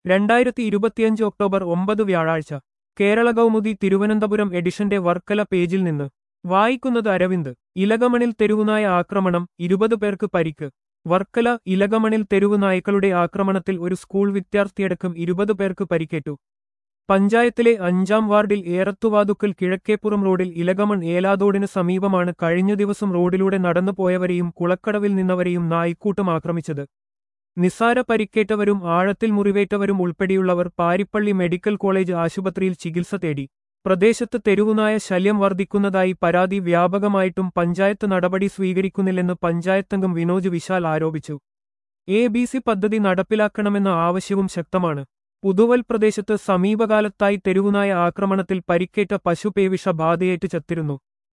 രണ്ടായിരത്തി ഇരുപത്തിയഞ്ച് ഒക്ടോബർ ഒമ്പത് വ്യാഴാഴ്ച കേരള കൗമുദി തിരുവനന്തപുരം എഡിഷന്റെ വർക്കല പേജിൽ നിന്ന് വായിക്കുന്നത് അരവിന്ദ് ഇലകമണിൽ തെരുവുനായ ആക്രമണം ഇരുപത് പേർക്ക് പരിക്ക് വർക്കല ഇലകമണിൽ തെരുവ് നായ്ക്കളുടെ ആക്രമണത്തിൽ ഒരു സ്കൂൾ വിദ്യാർത്ഥിയടക്കം ഇരുപത് പേർക്ക് പരിക്കേറ്റു പഞ്ചായത്തിലെ അഞ്ചാം വാർഡിൽ ഏറത്തുവാതുക്കൽ കിഴക്കേപ്പുറം റോഡിൽ ഇലകമൺ ഏലാതോടിന് സമീപമാണ് കഴിഞ്ഞ ദിവസം റോഡിലൂടെ നടന്നു പോയവരെയും കുളക്കടവിൽ നിന്നവരെയും നായ്ക്കൂട്ടം ആക്രമിച്ചത് നിസാര പരിക്കേറ്റവരും ആഴത്തിൽ മുറിവേറ്റവരും ഉൾപ്പെടെയുള്ളവർ പാരിപ്പള്ളി മെഡിക്കൽ കോളേജ് ആശുപത്രിയിൽ ചികിത്സ തേടി പ്രദേശത്ത് തെരുവുനായ ശല്യം വർദ്ധിക്കുന്നതായി പരാതി വ്യാപകമായിട്ടും പഞ്ചായത്ത് നടപടി സ്വീകരിക്കുന്നില്ലെന്ന് പഞ്ചായത്തംഗം വിനോജ് വിശാൽ ആരോപിച്ചു എ ബി സി പദ്ധതി നടപ്പിലാക്കണമെന്ന ആവശ്യവും ശക്തമാണ് പുതുവൽ പ്രദേശത്ത് സമീപകാലത്തായി തെരുവുനായ ആക്രമണത്തിൽ പരിക്കേറ്റ പശു പേവിഷ ബാധയേറ്റ് ചത്തിരുന്നു